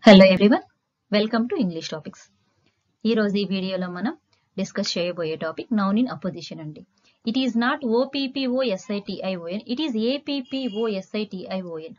Hello everyone welcome to English topics ఈ రోజు ఈ వీడియోలో మనం డిస్కస్ చేయబోయే టాపిక్ నౌన్ ఇన్ అపోజిషన్ అండి it is not O P P O S I T I O N it is A P P O S I T I O N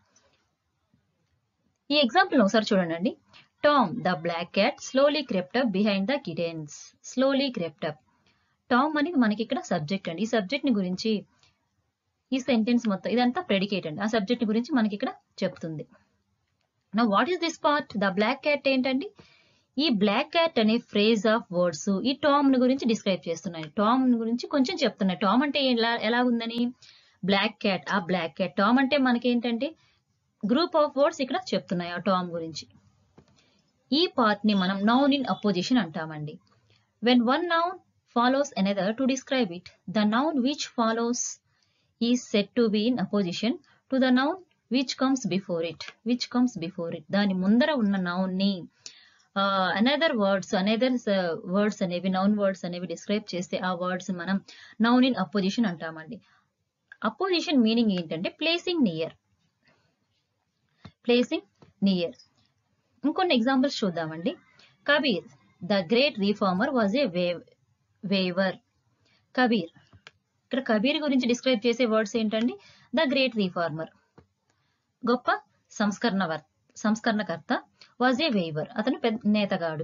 ఈ ఎగ్జాంపుల్ ఒకసారి చూడండి Tom the black cat slowly crept up behind the kittens slowly crept up Tom అనేది మనకి ఇక్కడ సబ్జెక్ట్ అండి ఈ సబ్జెక్ట్ ని గురించి ఈ సెంటెన్స్ మొత్తం ఇదంతా ప్రెడికేట్ అండి ఆ సబ్జెక్ట్ గురించి మనకి ఇక్కడ చెప్తుంది నా what is this part the black cat ఏంటండి ఈ బ్లాక్ క్యాట్ అనే ఫ్రేజ్ ఆఫ్ వర్డ్స్ ఈ టామ్ గురించి డిస్క్రైబ్ చేస్తున్నాయి టామ్ గురించి కొంచెం చెప్తున్నాయి టామ్ అంటే ఎలా ఎలా ఉందని బ్లాక్ క్యాట్ ఆ బ్లాక్ క్యాట్ టామ్ అంటే మనకి ఏంటంటే గ్రూప్ ఆఫ్ వర్డ్స్ ఇక్కడ చెప్తున్నాయి ఆ టామ్ గురించి ఈ పార్ట్ ని మనం నౌన్ ఇన్ అపోజిషన్ అంటామండి when one noun follows another to describe it the noun which follows is said to be in apposition to the noun which comes before it which comes before it దాని ముందర ఉన్న noun ని another words another words అనేవి noun words అనేవి describe చేస్తే ఆ words మనం noun in apposition అంటామండి అపోజిషన్ మీనింగ్ ఏంటంటే ప్లేసింగ్ నియర్ ప్లేసింగ్ నియర్ ఇంకొన్ని ఎగ్జాంపుల్స్ చూద్దామండి Kabir the great reformer was a wave weaver Kabir ఇక్కడ కబీర్ గురించి డిస్క్రైబ్ చేసే వర్డ్స్ ఏంటండి ద గ్రేట్ రీఫార్మర్ గొప్ప సంస్కరణ సంస్కరణకర్త వాజ్ ఏ వేవర్ అతను పెద్ద నేతగాడు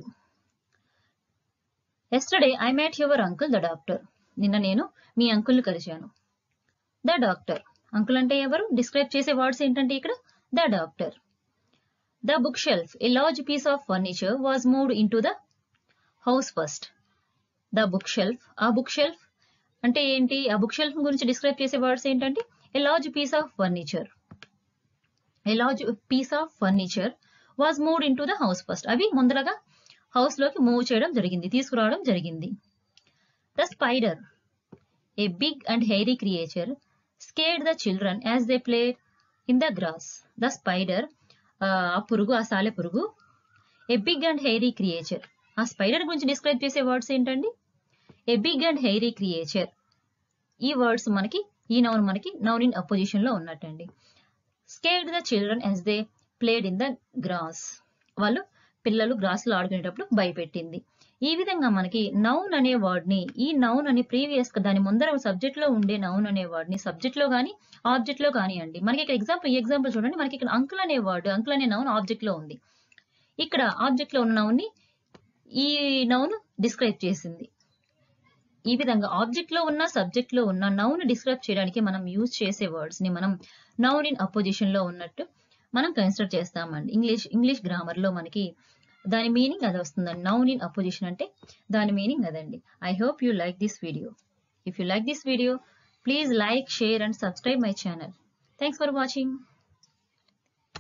yesterday I met your uncle the doctor నిన్న నేను మీ అంకుల్ కలిశాను ద డాక్టర్ అంకుల్ అంటే ఎవరు డిస్క్రైబ్ చేసే వర్డ్స్ ఏంటంటే ఇక్కడ the doctor the bookshelf a large piece of furniture was moved into the house first the bookshelf ఆ బుక్ షెల్ఫ్ అంటే ఏంటి ఆ బుక్ షెల్ఫ్ గురించి డిస్క్రైబ్ చేసే వర్డ్స్ ఏంటంటే a large piece of furniture a large piece of furniture was moved into the house first అవి ముందరగా house లోకి మూవ్ చేయడం జరిగింది తీసుకురావడం జరిగింది the spider a big and hairy creature scared the children as they played in the grass the spider ఆ పురుగు ఆ సాలె పురుగు a big and hairy creature ఆ స్పైడర్ గురించి డిస్క్రైబ్ చేసే వర్డ్స్ ఏంటండి a big and hairy creature ఈ వర్డ్స్ మనకి ఈ నౌన్ మనకి నౌన్ ఇన్ అపోజిషన్ లో ఉన్నట్టండి scared the children as they played in the grass వాళ్ళు పిల్లలు గ్రాస్ లో ఆడుకునేటప్పుడు భయపెట్టింది ఈ విధంగా మనకి నౌన్ అనే వర్డ్ ని ఈ నౌన్ అని ప్రీవియస్ గా దాని ముందర సబ్జెక్ట్ లో ఉండే నౌన్ అనే వర్డ్ ని సబ్జెక్ట్ లో గానీ ఆబ్జెక్ట్ లో కానివ్వండి మనకి ఇక్కడ ఎగ్జాంపుల్ ఈ ఎగ్జాంపుల్ చూడండి మనకి ఇక్కడ అంకుల్ అనే వర్డ్ అంకుల్ అనే నౌన్ ఆబ్జెక్ట్ లో ఉంది ఇక్కడ ఆబ్జెక్ట్ లో ఉన్న నౌన్ ని ఈ నౌన్ డిస్క్రైబ్ చేసింది ఈ విధంగా ఆబ్జెక్ట్ లో ఉన్న సబ్జెక్ట్ లో ఉన్న నౌన్ డిస్క్రైబ్ చేయడానికి మనం యూజ్ చేసే వర్డ్స్ ని మనం నౌన్ ఇన్ అపోజిషన్ లో ఉన్నట్టు మనం కన్సిడర్ చేస్తామండి ఇంగ్లీష్ ఇంగ్లీష్ గ్రామర్ లో మనకి దాని మీనింగ్ అది వస్తుందండి నౌన్ ఇన్ అపోజిషన్ అంటే దాని మీనింగ్ అదండి I hope you like this video if you like this video please like share and subscribe my channel thanks for watching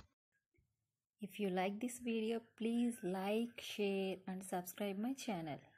If you like this video, please like, share and subscribe my channel.